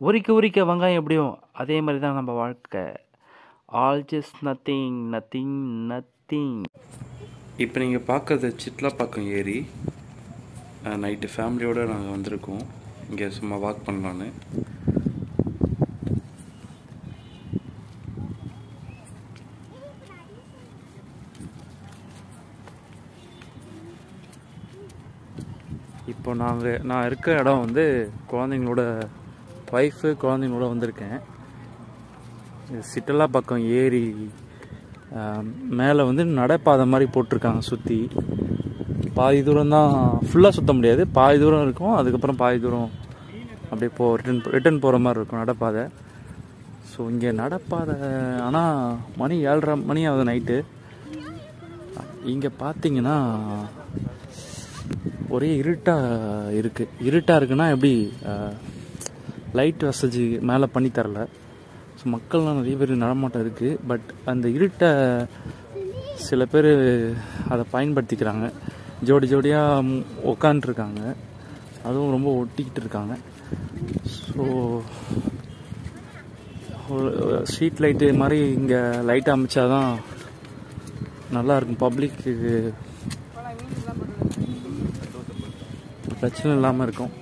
உரிக்க உரிக்க வெங்காயம் எப்படியும் அதே மாதிரி தான் நம்ம வாழ்க்கை all just nothing nothing nothing இப்போ நீங்கள் பார்க்குறது சிட்லாப்பாக்கம் ஏரி நைட்டு ஃபேமிலியோடு நாங்கள் வந்திருக்கோம் இங்கே சும்மா வாக் பண்ணலான்னு இப்போ நாங்கள் நான் இருக்க இடம் வந்து குழந்தைங்களோட ஒய்ஃபு குழந்தைங்களோட வந்திருக்கேன் இது சிட்டலா பக்கம் ஏரி மேலே வந்து நடைபாதை மாதிரி போட்டிருக்காங்க சுற்றி பாதி தூரம் தான் ஃபுல்லாக சுற்ற முடியாது பாதி தூரம் இருக்கும் அதுக்கப்புறம் பாதி தூரம் அப்படியே போ ரிட்டன் ரிட்டன் போகிற மாதிரி இருக்கும் நடைபாதை ஸோ இங்கே நடைபாதை ஆனால் மணி ஏழரை மணி ஆகுது நைட்டு இங்கே பார்த்தீங்கன்னா ஒரே இருட்டாக இருக்குது இருட்டாக இருக்குன்னா எப்படி லைட் வசதி மேலே பண்ணி தரல ஸோ மக்கள்லாம் நிறைய பேர் நடமாட்டம் இருக்குது பட் அந்த இருட்டை சில பேர் அதை பயன்படுத்திக்கிறாங்க ஜோடி ஜோடியாக உக்காண்ட்ருக்காங்க அதுவும் ரொம்ப ஒட்டிக்கிட்டு இருக்காங்க ஸோ ஸ்ட்ரீட் லைட்டு மாதிரி இங்கே லைட் அமைச்சாதான் நல்லா இருக்கும் பப்ளிக்கு பிரச்சனை இல்லாமல் இருக்கும்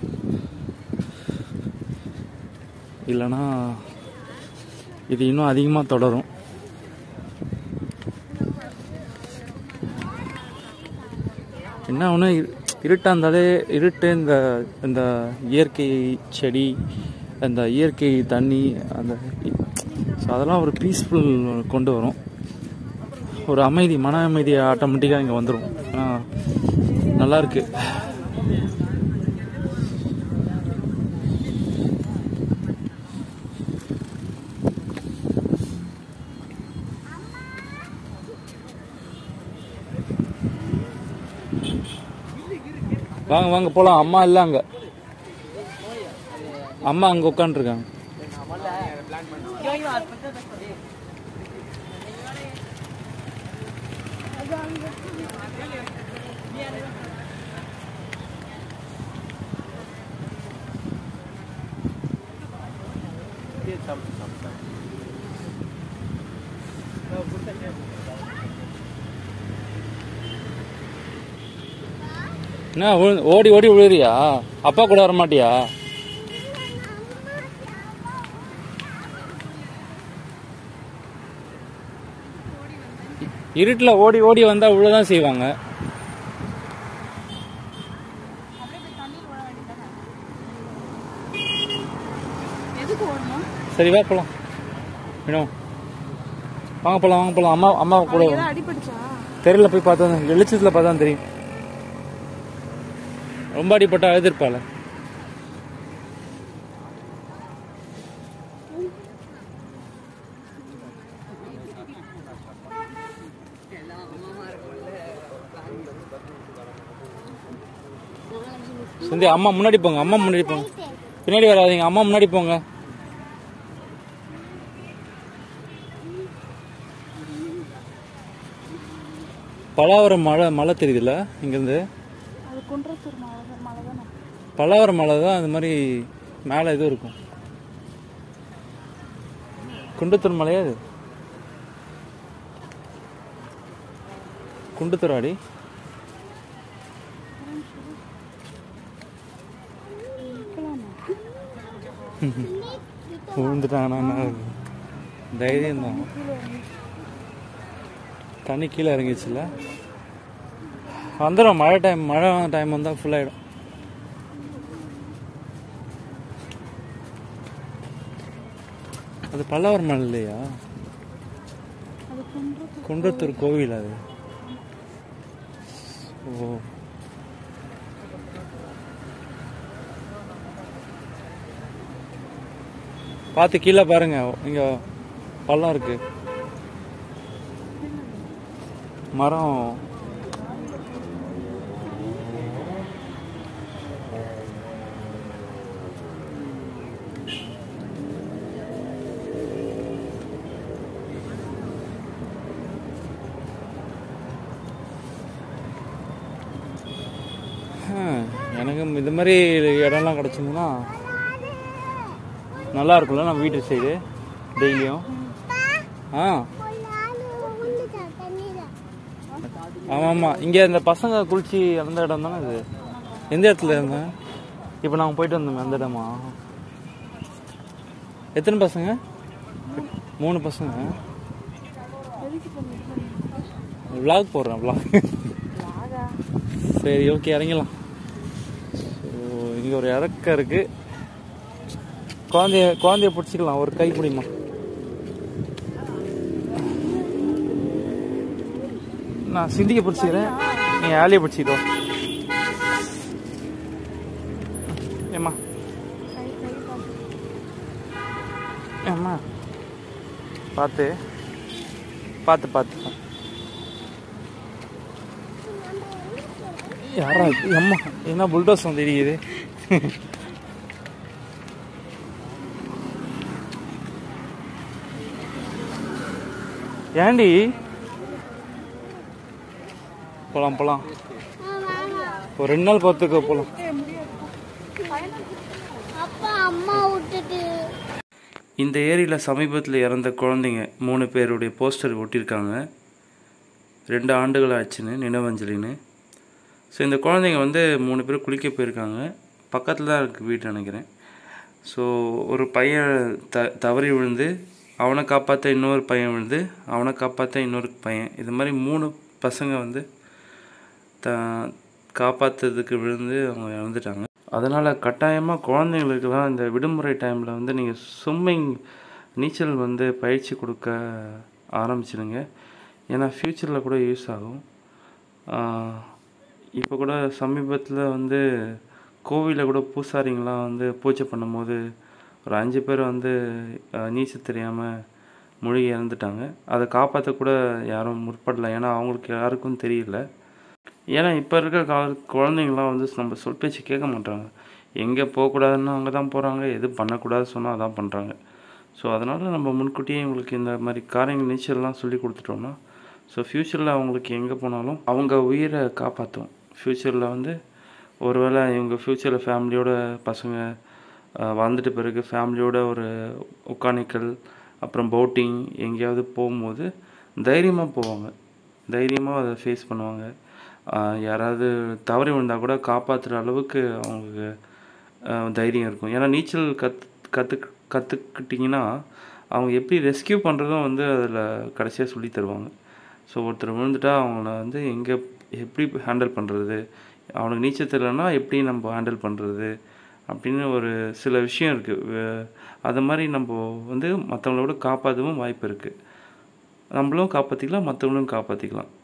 இல்லைன்னா இது இன்னும் அதிகமாக தொடரும் என்ன ஒன்று இருட்டாக இருந்தாலே இருட்டு இந்த இந்த இயற்கை செடி இந்த இயற்கை தண்ணி அந்த ஸோ அதெல்லாம் ஒரு பீஸ்ஃபுல் கொண்டு வரும் ஒரு அமைதி மன அமைதி ஆட்டோமேட்டிக்காக இங்கே வந்துடும் நல்லா இருக்கு வாங்க வாங்க போலாம் அம்மா இல்ல அங்க அம்மா அங்க உட்காந்துருக்காங்க என்ன விழு- ஓடி ஓடி விழுறியா அப்பா கூட வர மாட்டியா இருட்டில் ஓடி ஓடி வந்தா விழதான் செய்வாங்க எதுக்கு ஓடணும் சரி வா போலாம் வேணும் வாங்க போலாம் வாங்க போலாம் அம்மா அம்மா கூட ஏதாவது அடிபட்டுச்சா தெருல போய் பார்த்தா வெளிச்சத்தில் பார்த்தா தான் தெரியும் ரொம்ப அடிப்பட்டா அழுதுருப்பாள சந்தி அம்மா முன்னாடி போங்க அம்மா முன்னாடி போங்க பின்னாடி வராதீங்க அம்மா முன்னாடி போங்க பலாவரம் மலை மலை தெரியுதுல்ல இங்கேருந்து அது குன்றத்தூர் மலை மலை தானே பலாவரம் மலை தான் அது மாதிரி மேலே இது இருக்கும் குண்டத்தூர் மலையா அது குண்டத்தூர் ஆடி விழுந்துட்டானா என்ன இருக்கு? தைரியம் தான் தண்ணி கீழே இறங்கிச்சுல வந்துடும் மழை டைம் மழை டைம் வந்தால் ஃபுல்லாகிடும் அது பல்லாவரம் மலை இல்லையா அது குன்றத்தூர் குன்றத்தூர் கோவில் அது ஓ பார்த்து கீழே பாருங்க இங்க பள்ளம் இருக்கு மரம் ஹம், எனக்கு இந்த மாதிரி இடம்லாம் கிடச்சிருந்துன்னா நல்லா இருக்கும்ல நம்ம வீட்டு சைடு டெய்லியும் ஆ ஆமாம் ஆமாம் இங்கே இந்த பசங்க குளிச்சு அந்த இடம் தானே இது எந்த இடத்துல இருந்தேன் இப்போ நாங்கள் போயிட்டு வந்தோமே அந்த இடமா எத்தனை பசங்க மூணு பசங்க விளாக் போடுறேன் விளாக் சரி ஓகே இறங்கிடலாம் ஸோ இங்கே ஒரு இறக்கம் இருக்கு குழந்தைய குழந்தைய பிடிச்சிக்கலாம் ஒரு கை பிடிமா நான் சிந்திக்க பிடிச்சிக்கிறேன் நீ ஆலியை பிடிச்சிக்கோ ஏம்மா ஏம்மா பார்த்து பார்த்து பார்த்து யாரா இது? அம்மா என்ன புல்டோஸ் வந்து தெரியுது ஏண்டி போலாம் போலாம் ஒரு ரெண்டு நாள் பார்த்துக்க போலாம் அப்பா அம்மா விட்டுட்டு இந்த ஏரியில் சமீபத்தில் இறந்த குழந்தைங்க மூணு பேருடைய போஸ்டர் ஒட்டியிருக்காங்க ரெண்டு ஆண்டுகள் ஆச்சுன்னு நினைவஞ்சலின்னு ஸோ இந்த குழந்தைங்க வந்து மூணு பேர் குளிக்க போயிருக்காங்க பக்கத்தில் தான் இருக்குது வீடு நினைக்கிறேன் ஸோ ஒரு பையன் த தவறி விழுந்து அவனை காப்பாற்ற இன்னொரு பையன் விழுந்து அவனை காப்பாற்ற இன்னொரு பையன் இது மாதிரி மூணு பசங்க வந்து த காப்பாற்றுறதுக்கு விழுந்து அவங்க இறந்துட்டாங்க அதனால் கட்டாயமாக குழந்தைங்களுக்கெல்லாம் இந்த விடுமுறை டைமில் வந்து நீங்கள் ஸ்விம்மிங் நீச்சல் வந்து பயிற்சி கொடுக்க ஆரம்பிச்சிடுங்க ஏன்னா ஃப்யூச்சரில் கூட யூஸ் ஆகும் இப்போ கூட சமீபத்தில் வந்து கோவிலில் கூட பூசாரிங்களாம் வந்து பூஜை பண்ணும்போது ஒரு அஞ்சு பேர் வந்து ஆஹ், நீச்சல் தெரியாமல் மூழ்கி இறந்துட்டாங்க அதை காப்பாற்ற கூட யாரும் முற்படல ஏன்னா அவங்களுக்கு யாருக்கும் தெரியல ஏன்னா இப்போ இருக்க கால குழந்தைங்களாம் வந்து நம்ம சொல் பேச்சு கேட்க மாட்டாங்க எங்கே போகக்கூடாதுன்னு அங்கே தான் போகிறாங்க எது பண்ணக்கூடாது சொன்னால் அதான் பண்ணுறாங்க ஸோ அதனால் நம்ம முன்கூட்டியே இவங்களுக்கு இந்த மாதிரி காரியங்கள் நீச்சல்லாம் சொல்லி கொடுத்துட்டோம்னா ஸோ ஃப்யூச்சரில் அவங்களுக்கு எங்கே போனாலும் அவங்க உயிரை காப்பாற்றும் ஃப்யூச்சரில் வந்து ஒருவேளை இவங்க ஃப்யூச்சரில் ஃபேமிலியோட பசங்க ஆஹ், வாழ்ந்துட்ட பிறகு ஃபேமிலியோட ஒரு ஒக்கானிக்கல் அப்புறம் போட்டிங் எங்கேயாவது போகும்போது தைரியமாக போவாங்க தைரியமாக அதை ஃபேஸ் பண்ணுவாங்க ஆஹ், யாராவது தவறி விழுந்தால் கூட காப்பாற்றுற அளவுக்கு அவங்களுக்கு ஆஹ், தைரியம் இருக்கும் ஏன்னா நீச்சல் கத் கற்று கற்றுக்கிட்டிங்கன்னா அவங்க எப்படி ரெஸ்கியூ பண்ணுறதும் வந்து அதில் கடைசியாக சொல்லி தருவாங்க ஸோ ஒருத்தர் விழுந்துட்டா அவங்கள வந்து எங்கே எப்படி ஹேண்டில் பண்ணுறது அவனுக்கு நீச்சல் தெரியலன்னா எப்படி நம்ம ஹேண்டில் பண்ணுறது அப்படின்னு ஒரு சில விஷயம் இருக்குது அது மாதிரி நம்ம வந்து மற்றவங்களோட காப்பாற்றவும் வாய்ப்பு இருக்குது நம்மளும் காப்பாற்றிக்கலாம் மற்றவங்களும் காப்பாற்றிக்கலாம்